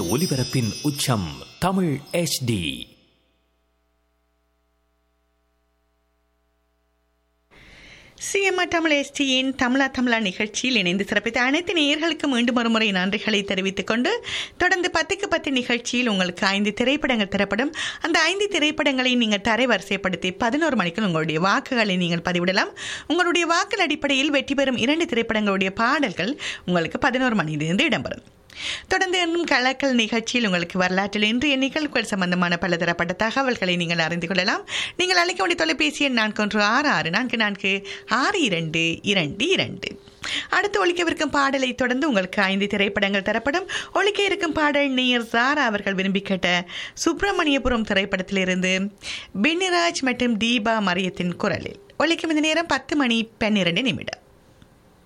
ஒலிபரப்பின் உச்சம் தமிழ் HD சிஎம்ஆ தமிழ் எஸ்டியின் தமிழா தமிழா நிகழ்ச்சியில் இணைந்து சிறப்பித்த அனைத்து நேயர்களுக்கும் மீண்டும் ஒருமுறை நன்றிகளை தெரிவித்துக் கொண்டு தொடர்ந்து பத்துக்கு பத்து நிகழ்ச்சியில் உங்களுக்கு ஐந்து திரைப்படங்கள் தரப்படும் அந்த ஐந்து திரைப்படங்களை நீங்கள் தரைவரிசைப்படுத்தி பதினோரு மணிக்கு உங்களுடைய வாக்குகளை நீங்கள் பதிவிடலாம் உங்களுடைய வாக்கள் அடிப்படையில் வெற்றி பெறும் இரண்டு திரைப்படங்களுடைய பாடல்கள் உங்களுக்கு பதினோரு மணியிலிருந்து இடம்பெறும் தொடர்ந்து இன்னும் கலக்கல் நிகழ்ச்சியில் உங்களுக்கு வரலாற்றில் இன்றைய நிகழ்வுகள் சம்பந்தமான பலதரப்பட்ட தகவல்களை நீங்கள் அறிந்து கொள்ளலாம் நீங்கள் அழைக்க வேண்டிய தொலைபேசி எண் நான்கு ஒன்று ஆறு ஆறு நான்கு நான்கு ஆறு இரண்டு இரண்டு இரண்டு அடுத்து ஒழிக்கவிருக்கும் பாடலை தொடர்ந்து உங்களுக்கு ஐந்து திரைப்படங்கள் தரப்படும் ஒழிக்க இருக்கும் பாடல் நேயர் சாரா அவர்கள் விரும்பி கேட்ட சுப்பிரமணியபுரம் திரைப்படத்திலிருந்து பின்னிராஜ் மற்றும் தீபா மரியத்தின் குரலில் ஒழிக்கும் இந்த நேரம் பத்து மணி பன்னிரண்டு நிமிடம்